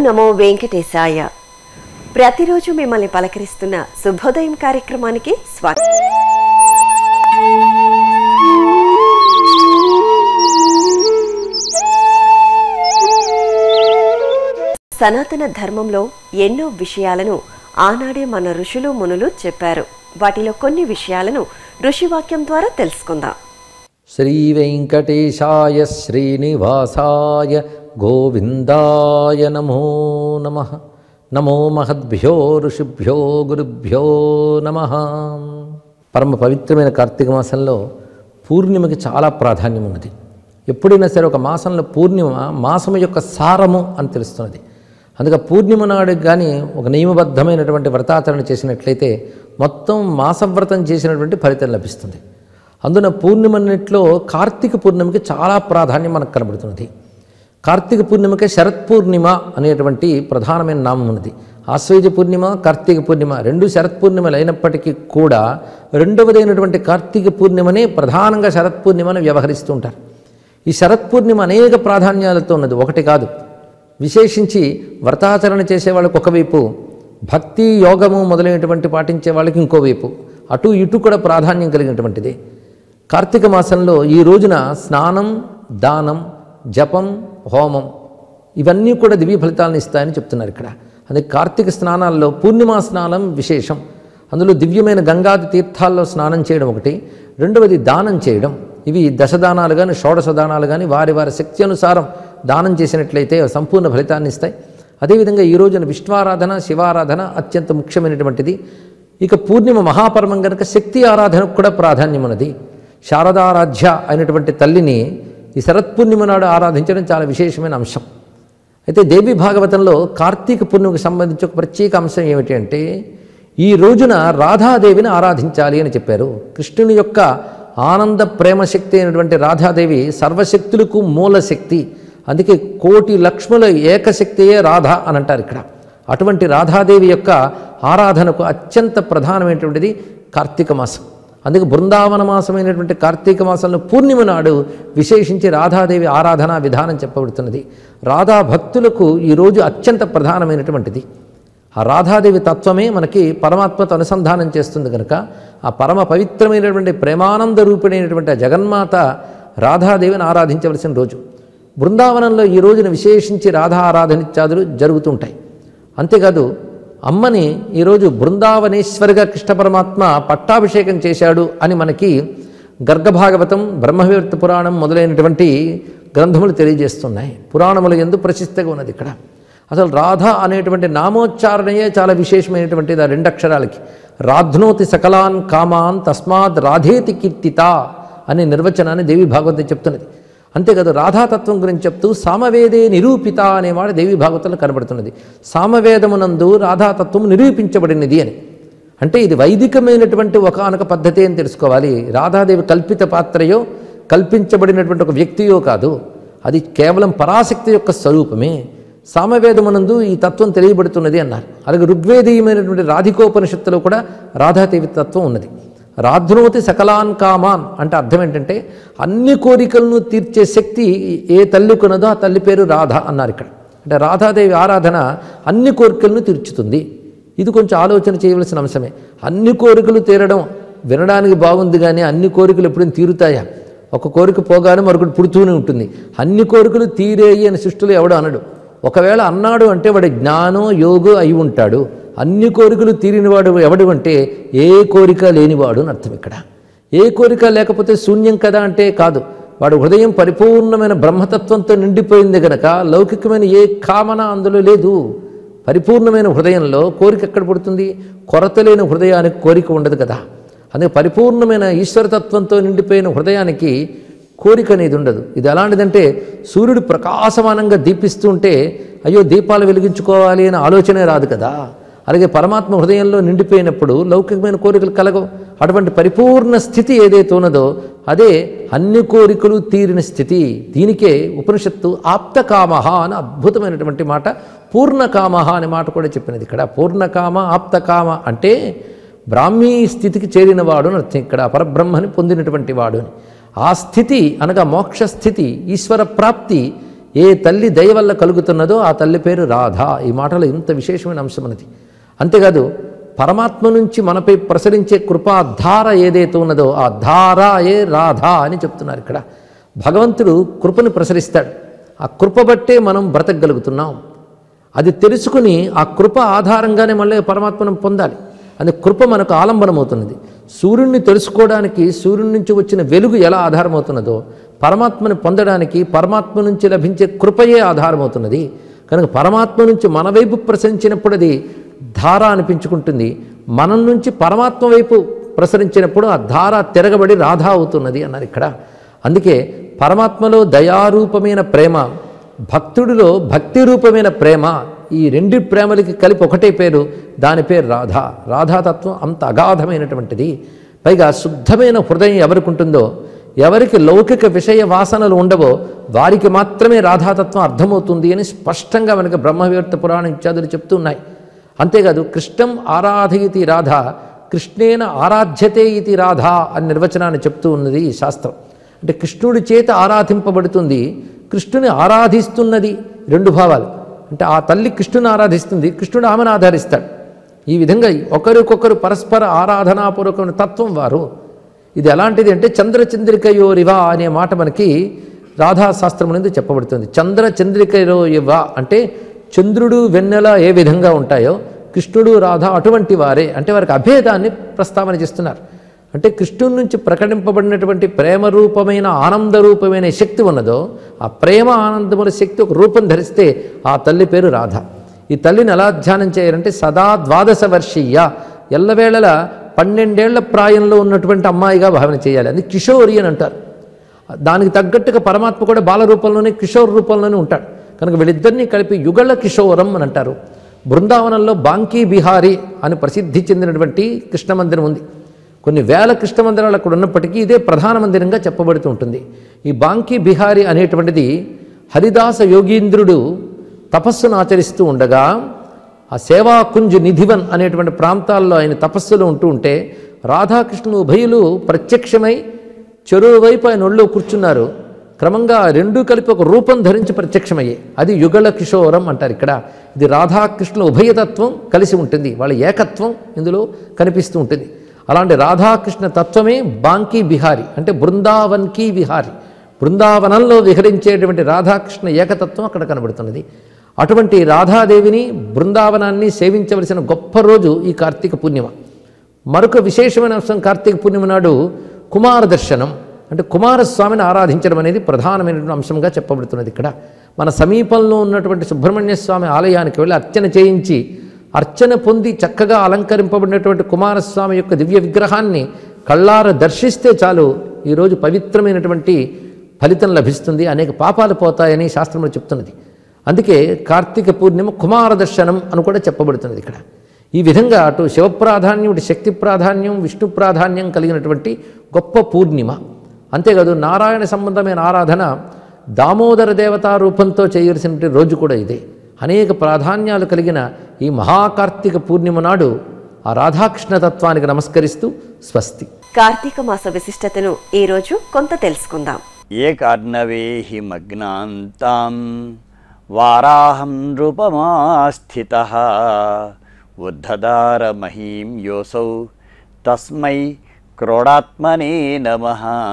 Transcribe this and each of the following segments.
నమో వెంకటేశాయ ప్రతిరోజు మిమ్మల్ని పలకరిస్తున్న శుభోదయం కార్యక్రమానికి స్వాగతం సనాతన ధర్మంలో ఎన్నో విషయాలను ఆనాడే మన ఋషులు మునులు చెప్పారు వాటిలో కొన్ని విషయాలను ఋషివాక్యం ద్వారా తెలుసుకుందాం శ్రీవెంకటేశాయ శ్రీనివాసాయ గోవిందాయ నమో నమ నమో మహద్భ్యో ఋషిభ్యో గురుభ్యో నమ పరమ పవిత్రమైన కార్తీక మాసంలో పూర్ణిమకి చాలా ప్రాధాన్యం ఉన్నది ఎప్పుడైనా సరే ఒక మాసంలో పూర్ణిమ మాసం యొక్క సారము అని తెలుస్తున్నది అందుకే పూర్ణిమ నాడు కానీ ఒక నియమబద్ధమైనటువంటి వ్రతాచరణ చేసినట్లయితే మొత్తం మాసవ్రతం చేసినటువంటి ఫలితం లభిస్తుంది అందున పూర్ణిమన్నిట్లో కార్తీక పూర్ణిమకి చాలా ప్రాధాన్యం మనకు కనబడుతున్నది కార్తీక పూర్ణిమకే శరత్ పూర్ణిమ అనేటువంటి ప్రధానమైన నామం ఉన్నది ఆశ్వేజ పూర్ణిమ కార్తీక పూర్ణిమ రెండు శరత్ పూర్ణిమలు అయినప్పటికీ కూడా రెండవదైనటువంటి కార్తీక పూర్ణిమనే ప్రధానంగా శరత్ పూర్ణిమని వ్యవహరిస్తూ ఉంటారు ఈ శరత్ పూర్ణిమ అనేక ప్రాధాన్యాలతో ఉన్నది ఒకటి కాదు విశేషించి వ్రతాచరణ చేసే వాళ్ళకి ఒకవైపు భక్తి యోగము మొదలైనటువంటి పాటించే వాళ్ళకి ఇంకోవైపు అటు ఇటు కూడా ప్రాధాన్యం కలిగినటువంటిది కార్తీక మాసంలో ఈ రోజున స్నానం దానం జపం హోమం ఇవన్నీ కూడా దివ్య ఫలితాలను ఇస్తాయని చెప్తున్నారు ఇక్కడ అందుకే కార్తీక స్నానాల్లో పూర్ణిమా స్నానం విశేషం అందులో దివ్యమైన గంగాది తీర్థాల్లో స్నానం చేయడం ఒకటి రెండవది దానం చేయడం ఇవి దశదానాలు కానీ షోడశ దానాలు కానీ వారి వారి శక్తి అనుసారం దానం చేసినట్లయితే సంపూర్ణ ఫలితాన్ని ఇస్తాయి అదేవిధంగా ఈ రోజున విష్ణువారాధన శివారాధన అత్యంత ముఖ్యమైనటువంటిది ఇక పూర్ణిమ మహాపర్వం కనుక శక్తి ఆరాధనకు కూడా ప్రాధాన్యం ఉన్నది శారదారాధ్య అయినటువంటి తల్లిని ఈ శరత్పూర్ణిమ నాడు ఆరాధించడం చాలా విశేషమైన అంశం అయితే దేవి భాగవతంలో కార్తీక పూర్ణిమకు సంబంధించి ఒక ప్రత్యేక అంశం ఏమిటి అంటే ఈ రోజున రాధాదేవిని ఆరాధించాలి అని చెప్పారు కృష్ణుని యొక్క ఆనంద ప్రేమ శక్తి అయినటువంటి రాధాదేవి సర్వశక్తులకు మూల శక్తి అందుకే కోటి లక్ష్ముల ఏకశక్తియే రాధ అని అంటారు ఇక్కడ అటువంటి రాధాదేవి యొక్క ఆరాధనకు అత్యంత ప్రధానమైనటువంటిది కార్తీక మాసం అందుకే బృందావన మాసమైనటువంటి కార్తీక మాసంలో పూర్ణిమ నాడు విశేషించి రాధాదేవి ఆరాధనా విధానం చెప్పబడుతున్నది రాధా భక్తులకు ఈరోజు అత్యంత ప్రధానమైనటువంటిది ఆ రాధాదేవి తత్వమే మనకి పరమాత్మతో అనుసంధానం చేస్తుంది కనుక ఆ పరమ పవిత్రమైనటువంటి ప్రేమానంద రూపిణైనటువంటి ఆ జగన్మాత రాధాదేవిని ఆరాధించవలసిన రోజు బృందావనంలో ఈ రోజున విశేషించి రాధా ఆరాధనిత్యాదులు జరుగుతుంటాయి అంతేకాదు అమ్మని ఈరోజు బృందావనేశ్వరిగా కృష్ణ పరమాత్మ పట్టాభిషేకం చేశాడు అని మనకి గర్గభాగవతం బ్రహ్మవివర్త పురాణం మొదలైనటువంటి గ్రంథములు తెలియజేస్తున్నాయి పురాణములు ఎందు ప్రసిద్ధిగా ఉన్నది ఇక్కడ అసలు రాధ అనేటువంటి నామోచ్చారణయే చాలా విశేషమైనటువంటిది ఆ రెండు అక్షరాలకి రాధ్నోతి సకలాన్ కామాన్ తస్మాత్ రాధేతి కీర్తిత అనే నిర్వచనాన్ని దేవి భాగవతం చెప్తున్నది అంతేకాదు రాధాతత్వం గురించి చెప్తూ సామవేదే నిరూపిత అనేవాడు దేవి భాగవతంలో కనబడుతున్నది సామవేదమునందు రాధాతత్వం నిరూపించబడినది అని అంటే ఇది వైదికమైనటువంటి ఒకనొక పద్ధతి అని తెలుసుకోవాలి రాధాదేవి కల్పిత పాత్రయో కల్పించబడినటువంటి ఒక వ్యక్తియో కాదు అది కేవలం పరాశక్తి యొక్క స్వరూపమే సామవేదమునందు ఈ తత్వం తెలియబడుతున్నది అన్నారు అలాగే ఋగ్వేదీయమైనటువంటి రాధికోపనిషత్తులో కూడా రాధాదేవి తత్వం ఉన్నది రాధ్నోతి సకలాన్ కామాన్ అంటే అర్థం ఏంటంటే అన్ని కోరికలను తీర్చే శక్తి ఏ తల్లి కొనదో ఆ తల్లి పేరు రాధ అన్నారు ఇక్కడ అంటే రాధాదేవి ఆరాధన అన్ని కోరికలను తీర్చుతుంది ఇది కొంచెం ఆలోచన చేయవలసిన అంశమే అన్ని కోరికలు తీరడం వినడానికి బాగుంది కానీ అన్ని కోరికలు ఎప్పుడైనా తీరుతాయా ఒక కోరిక పోగానే మరొకటి పుడుతూనే ఉంటుంది అన్ని కోరికలు తీరేయి అని సృష్టిలో ఎవడు అనడు ఒకవేళ అన్నాడు అంటే వాడు జ్ఞానో యోగో అయి ఉంటాడు అన్ని కోరికలు తీరినవాడు ఎవడు అంటే ఏ కోరిక లేనివాడు అని అర్థం ఇక్కడ ఏ కోరిక లేకపోతే శూన్యం కదా అంటే కాదు వాడు హృదయం పరిపూర్ణమైన బ్రహ్మతత్వంతో నిండిపోయింది గనక లౌకికమైన ఏ కామన అందులో లేదు పరిపూర్ణమైన హృదయంలో కోరిక ఎక్కడ పుడుతుంది కొరత లేని హృదయానికి కోరిక ఉండదు కదా అందుకే పరిపూర్ణమైన ఈశ్వరతత్వంతో నిండిపోయిన హృదయానికి కోరిక అనేది ఉండదు ఇది ఎలాంటిదంటే సూర్యుడు ప్రకాశమానంగా దీపిస్తూ ఉంటే అయ్యో దీపాలు వెలిగించుకోవాలి అనే ఆలోచనే రాదు కదా అలాగే పరమాత్మ హృదయంలో నిండిపోయినప్పుడు లౌకికమైన కోరికలు కలగవు అటువంటి పరిపూర్ణ స్థితి ఏదైతే ఉన్నదో అదే అన్ని కోరికలు తీరిన స్థితి దీనికే ఉపనిషత్తు ఆప్తకామహ అని అద్భుతమైనటువంటి మాట పూర్ణకామహ అనే మాట కూడా చెప్పినది ఇక్కడ పూర్ణకామ ఆప్తకామ అంటే బ్రాహ్మీ స్థితికి చేరినవాడు అని అర్థం ఇక్కడ పరబ్రహ్మని పొందినటువంటి వాడు అని ఆ స్థితి అనగా మోక్ష స్థితి ఈశ్వర ప్రాప్తి ఏ తల్లి దయ వల్ల కలుగుతున్నదో ఆ తల్లి పేరు రాధ ఈ మాటలో ఇంత విశేషమైన అంశం అనేది అంతేకాదు పరమాత్మ నుంచి మనపై ప్రసరించే కృపాధార ఏదైతే ఉన్నదో ఆ ధార ఏ రాధ అని చెప్తున్నారు ఇక్కడ భగవంతుడు కృపను ప్రసరిస్తాడు ఆ కృప బట్టే మనం బ్రతకగలుగుతున్నాం అది తెలుసుకుని ఆ కృప ఆధారంగానే మళ్ళీ పరమాత్మను పొందాలి అది కృప మనకు ఆలంబనమవుతున్నది సూర్యుడిని తెలుసుకోవడానికి సూర్యుడి నుంచి వచ్చిన వెలుగు ఎలా ఆధారమవుతున్నదో పరమాత్మని పొందడానికి పరమాత్మ నుంచి లభించే కృపయే ఆధారమవుతున్నది కనుక పరమాత్మ నుంచి మన వైపు ప్రసరించినప్పుడు అది ధార అనిపించుకుంటుంది మనం నుంచి పరమాత్మ వైపు ప్రసరించినప్పుడు ఆ ధార తిరగబడి రాధ అవుతున్నది అన్నారు ఇక్కడ అందుకే పరమాత్మలో దయారూపమైన ప్రేమ భక్తుడిలో భక్తి రూపమైన ప్రేమ ఈ రెండు ప్రేమలకి కలిపి ఒకటే పేరు దాని పేరు రాధ రాధాతత్వం అంత అగాధమైనటువంటిది పైగా శుద్ధమైన హృదయం ఎవరికి ఉంటుందో ఎవరికి లౌకిక విషయ వాసనలు ఉండవో వారికి మాత్రమే రాధాతత్వం అర్థమవుతుంది అని స్పష్టంగా మనకి బ్రహ్మవేత్త పురాణం ఇత్యాదులు చెప్తున్నాయి అంతేకాదు కృష్ణం ఆరాధయతి రాధ కృష్ణేన ఆరాధ్యతే ఇది రాధ అని నిర్వచనాన్ని చెప్తూ ఉన్నది ఈ శాస్త్రం అంటే కృష్ణుడి చేత ఆరాధింపబడుతుంది కృష్ణుని ఆరాధిస్తున్నది రెండు భావాలు అంటే ఆ తల్లి కృష్ణుని ఆరాధిస్తుంది కృష్ణుడు ఆమెను ఆధారిస్తాడు ఈ విధంగా ఒకరికొకరు పరస్పర ఆరాధనాపూర్వకమైన తత్వం వారు ఇది ఎలాంటిది అంటే చంద్రచంద్రికయోరివ అనే మాట మనకి రాధాశాస్త్రం అనేది చెప్పబడుతుంది చంద్ర చంద్రికయో ఇవ అంటే చంద్రుడు వెన్నెల ఏ విధంగా ఉంటాయో కృష్ణుడు రాధ అటువంటి వారే అంటే వారికి అభేదాన్ని ప్రస్తావన చేస్తున్నారు అంటే కృష్ణుడి నుంచి ప్రకటింపబడినటువంటి ప్రేమ రూపమైన ఆనంద రూపమైన శక్తి ఉన్నదో ఆ ప్రేమ ఆనందముల శక్తి ఒక రూపం ధరిస్తే ఆ తల్లి పేరు రాధ ఈ తల్లిని ఎలా ధ్యానం చేయాలంటే సదా ద్వాదశ వర్షీయ ఎల్లవేళల పన్నెండేళ్ల ప్రాయంలో ఉన్నటువంటి అమ్మాయిగా భావన చేయాలి అది కిషోరి అని అంటారు దానికి తగ్గట్టుగా పరమాత్మ కూడా బాల రూపంలోనే కిషోర్ రూపంలోనే ఉంటాడు కనుక వీళ్ళిద్దరినీ కలిపి యుగళ కిషోరం అని అంటారు బృందావనంలో బాంకీ బిహారీ అని ప్రసిద్ధి చెందినటువంటి కృష్ణ మందిరం ఉంది కొన్ని వేల కృష్ణ మందిరాలు అక్కడ ఉన్నప్పటికీ ఇదే ప్రధాన మందిరంగా చెప్పబడుతూ ఉంటుంది ఈ బాంకీ బిహారీ అనేటువంటిది హరిదాస యోగీంద్రుడు తపస్సును ఆచరిస్తూ ఉండగా ఆ సేవాకుంజ్ నిధివన్ అనేటువంటి ప్రాంతాల్లో ఆయన తపస్సులో ఉంటూ ఉంటే రాధాకృష్ణులు ఉభయులు ప్రత్యక్షమై చెరువు వైపు ఆయన ఒళ్ళో కూర్చున్నారు క్రమంగా రెండూ కలిపి ఒక రూపం ధరించి ప్రత్యక్షమయ్యాయి అది యుగళ కిషోరం అంటారు ఇక్కడ ఇది రాధాకృష్ణుల ఉభయతత్వం కలిసి ఉంటుంది వాళ్ళ ఏకత్వం ఇందులో కనిపిస్తూ ఉంటుంది అలాంటి రాధాకృష్ణ తత్వమే బాంకీ బిహారీ అంటే బృందావన్కీ విహారీ బృందావనంలో విహరించేటువంటి రాధాకృష్ణ ఏకతత్వం అక్కడ కనబడుతున్నది అటువంటి రాధాదేవిని బృందావనాన్ని సేవించవలసిన గొప్ప రోజు ఈ కార్తీక పూర్ణిమ మరొక విశేషమైన అంశం కార్తీక పూర్ణిమ నాడు కుమార దర్శనం అంటే కుమారస్వామిని ఆరాధించడం అనేది ప్రధానమైనటువంటి అంశంగా చెప్పబడుతున్నది ఇక్కడ మన సమీపంలో ఉన్నటువంటి సుబ్రహ్మణ్య స్వామి ఆలయానికి వెళ్ళి అర్చన చేయించి అర్చన పొంది చక్కగా అలంకరింపబడినటువంటి కుమారస్వామి యొక్క దివ్య విగ్రహాన్ని కళ్ళార దర్శిస్తే చాలు ఈరోజు పవిత్రమైనటువంటి ఫలితం లభిస్తుంది అనేక పాపాలు పోతాయని శాస్త్రంలో చెప్తున్నది అందుకే కార్తీక పూర్ణిమ కుమార దర్శనం అని కూడా చెప్పబడుతున్నది ఇక్కడ ఈ విధంగా అటు శివప్రాధాన్యం ఇటు శక్తి ప్రాధాన్యం విష్ణు ప్రాధాన్యం కలిగినటువంటి గొప్ప పూర్ణిమ అంతేకాదు నారాయణ సంబంధమైన ఆరాధన దామోదర దేవతా రూపంతో చేయవలసినటువంటి రోజు కూడా ఇదే అనేక ప్రాధాన్యాలు కలిగిన ఈ మహాకార్తీక పూర్ణిమ నాడు ఆ రాధాకృష్ణ తత్వానికి నమస్కరిస్తూ స్వస్తి కార్తీక మాస విశిష్టతను ఈరోజు కొంత తెలుసుకుందాం ఏ కార్ణవేహి మగ్నాంతాం వారాహం నృపమాస్థిత ఉద్ధదార మహీం యోసౌ తస్మై క్రోడాత్మనే నమ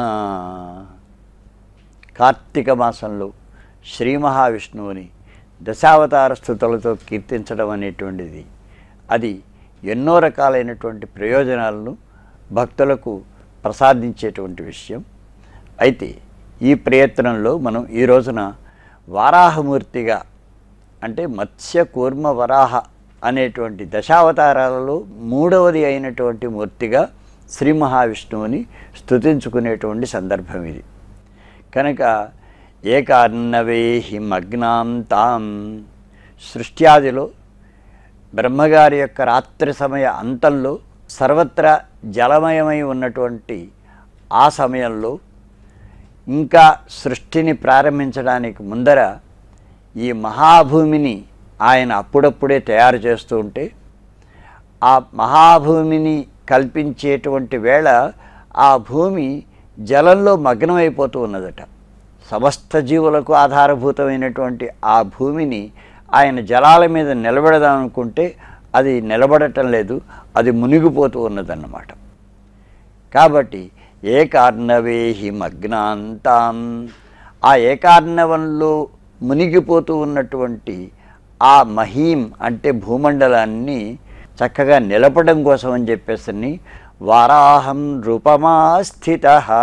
కార్తీక మాసంలో శ్రీ మహావిష్ణువుని దశావతార స్థుతులతో కీర్తించడం అనేటువంటిది అది ఎన్నో రకాలైనటువంటి ప్రయోజనాలను భక్తులకు ప్రసాదించేటువంటి విషయం అయితే ఈ ప్రయత్నంలో మనం ఈ రోజున వారాహమూర్తిగా అంటే మత్స్య కూర్మ వరాహ అనేటువంటి దశావతారాలలో మూడవది అయినటువంటి మూర్తిగా శ్రీ మహావిష్ణువుని స్తుతించుకునేటువంటి సందర్భం ఇది కనుక ఏకార్ణవేహి మగ్నాం తాం సృష్ట్యాదిలో బ్రహ్మగారి యొక్క రాత్రి సమయ అంతంలో సర్వత్రా జలమయమై ఉన్నటువంటి ఆ సమయంలో ఇంకా సృష్టిని ప్రారంభించడానికి ముందర ఈ మహాభూమిని ఆయన అప్పుడప్పుడే తయారు చేస్తూ ఉంటే ఆ మహాభూమిని కల్పించేటువంటి వేళ ఆ భూమి జలంలో మగ్నమైపోతూ ఉన్నదట సమస్త జీవులకు ఆధారభూతమైనటువంటి ఆ భూమిని ఆయన జలాల మీద నిలబెడదామనుకుంటే అది నిలబడటం లేదు అది మునిగిపోతూ ఉన్నదన్నమాట కాబట్టి ఏకార్ణవేహి మగ్నాంతాం ఆ ఏకార్ణవంలో మునిగిపోతూ ఉన్నటువంటి ఆ మహీం అంటే భూమండలాన్ని చక్కగా నిలపడం కోసం అని చెప్పేసి వారాహం రూపమా స్థిత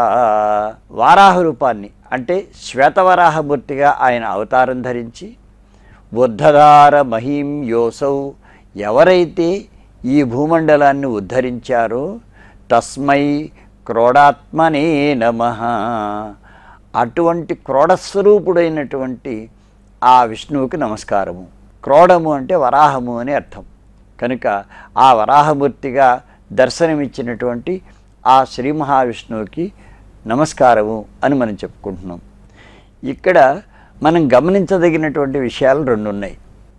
వారాహ రూపాన్ని అంటే శ్వేతవరాహమూర్తిగా ఆయన అవతారం ధరించి బుద్ధధార మహీం యోసౌ ఎవరైతే ఈ భూమండలాన్ని ఉద్ధరించారో తస్మై క్రోడాత్మనే నమ అటువంటి క్రోడస్వరూపుడైనటువంటి ఆ విష్ణువుకి నమస్కారము క్రోడము అంటే వరాహము అని అర్థం కనుక ఆ వరాహమూర్తిగా దర్శనమిచ్చినటువంటి ఆ శ్రీ మహావిష్ణువుకి నమస్కారము అని మనం చెప్పుకుంటున్నాం ఇక్కడ మనం గమనించదగినటువంటి విషయాలు రెండు ఉన్నాయి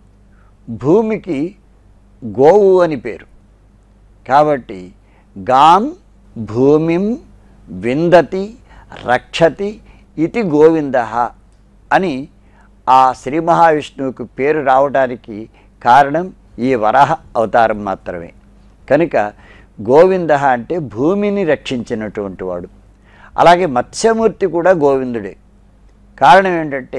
భూమికి గోవు అని పేరు కాబట్టి గాం భూమిం విందతి రక్షతి ఇది గోవింద అని ఆ శ్రీ మహావిష్ణువుకి పేరు రావడానికి కారణం ఈ వరాహ అవతారం మాత్రమే కనుక గోవింద అంటే భూమిని రక్షించినటువంటి వాడు అలాగే మత్స్యమూర్తి కూడా గోవిందుడే కారణం ఏంటంటే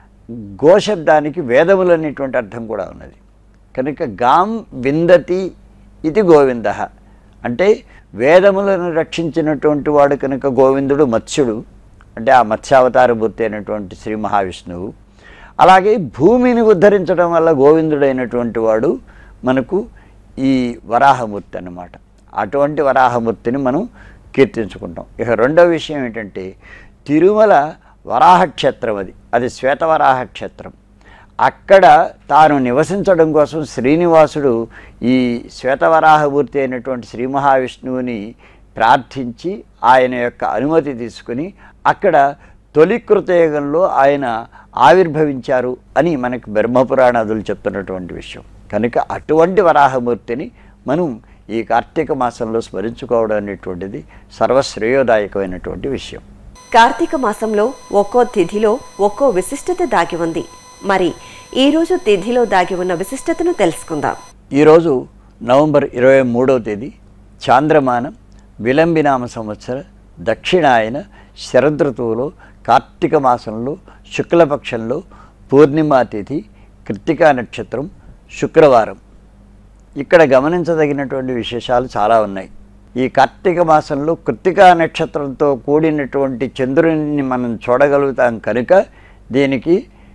గోశబ్దానికి వేదములు అనేటువంటి అర్థం కూడా ఉన్నది కనుక గాం విందతి ఇది గోవింద అంటే వేదములను రక్షించినటువంటి వాడు కనుక గోవిందుడు మత్స్యుడు అంటే ఆ మత్స్యావతారభూర్తి అయినటువంటి శ్రీ మహావిష్ణువు అలాగే భూమిని ఉద్ధరించడం వల్ల గోవిందుడైనటువంటి వాడు మనకు ఈ వరాహమూర్తి అన్నమాట అటువంటి వరాహమూర్తిని మనం కీర్తించుకుంటాం ఇక రెండో విషయం ఏంటంటే తిరుమల వరాహ క్షేత్రం అది అది శ్వేతవరాహ క్షేత్రం అక్కడ తాను నివసించడం కోసం శ్రీనివాసుడు ఈ శ్వేతవరాహమూర్తి అయినటువంటి శ్రీ మహావిష్ణువుని ప్రార్థించి ఆయన యొక్క అనుమతి తీసుకుని అక్కడ తొలి కృతయుగంలో ఆయన ఆవిర్భవించారు అని మనకు బ్రహ్మపురాణాదులు చెప్తున్నటువంటి విషయం కనుక అటువంటి వరాహమూర్తిని మనం ఈ కార్తీక మాసంలో స్మరించుకోవడం అనేటువంటిది సర్వశ్రేయోదాయకమైనటువంటి విషయం కార్తీక మాసంలో ఒక్కో తిథిలో ఒక్కో విశిష్టత దాగి ఉంది మరి ఈ రోజు తిథిలో దాగి ఉన్న విశిష్టతను తెలుసుకుందాం ఈరోజు నవంబర్ ఇరవై మూడవ తేదీ చాంద్రమానం విలంబినామ సంవత్సర దక్షిణాయన శరదృతువులో కార్తీక మాసంలో శుక్లపక్షంలో పూర్ణిమా తిథి కృత్తికా నక్షత్రం శుక్రవారం ఇక్కడ గమనించదగినటువంటి విశేషాలు చాలా ఉన్నాయి ఈ కార్తీక మాసంలో కృత్తికా నక్షత్రంతో కూడినటువంటి చంద్రుని మనం చూడగలుగుతాం కనుక దీనికి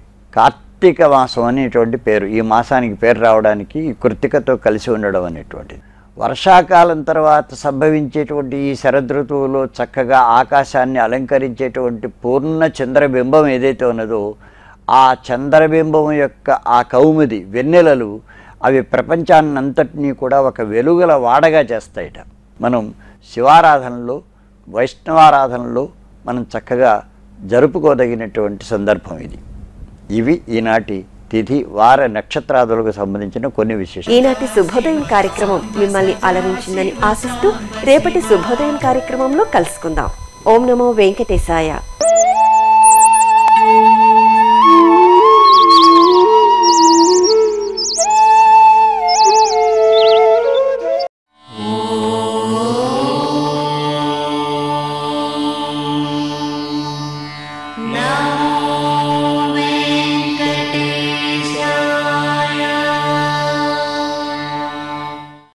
కార్తీక మాసం అనేటువంటి పేరు ఈ మాసానికి పేరు రావడానికి ఈ కృత్తికతో కలిసి ఉండడం అనేటువంటిది వర్షాకాలం తర్వాత సంభవించేటువంటి ఈ శరదృతువులో చక్కగా ఆకాశాన్ని అలంకరించేటువంటి పూర్ణ చంద్రబింబం ఏదైతే ఉన్నదో ఆ చంద్రబింబం యొక్క ఆ కౌముది వెన్నెలలు అవి ప్రపంచాన్నంతటినీ కూడా ఒక వెలుగుల వాడగా చేస్తాయట మనం శివారాధనలో వైష్ణవారాధనలో మనం చక్కగా జరుపుకోదగినటువంటి సందర్భం ఇది ఇవి ఈనాటి తిథి వార నక్షత్రాదులకు సంబంధించిన కొన్ని విశేషాలు ఈనాటి శుభోదయం కార్యక్రమం మిమ్మల్ని అలరించిందని ఆశిస్తూ రేపటి శుభోదయం కార్యక్రమంలో కలుసుకుందాం ఓం నమో వెంకటేశాయ